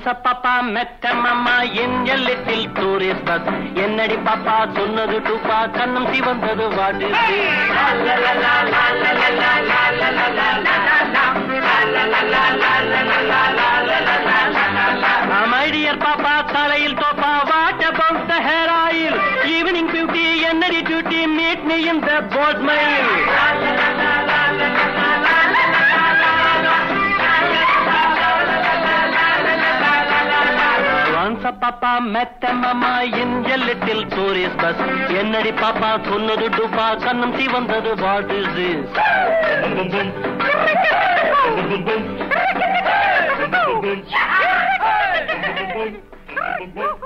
Once a papa met a mama in a little tourist bus. என்னடி பாப்பா சொன்னது டூப்பா கண்ணம் சிவந்தது வாட்டு மை டியர் பாப்பா தலையில் தோப்பா what about the hair oil evening beauty என்னடி duty meet me in the boat mail Once a papa met a mama in a little tourist bus. என்னடி பாப்பா சொன்னது டூப்பா கண்ணம் சிவந்தது what is this Boom, boom, boom.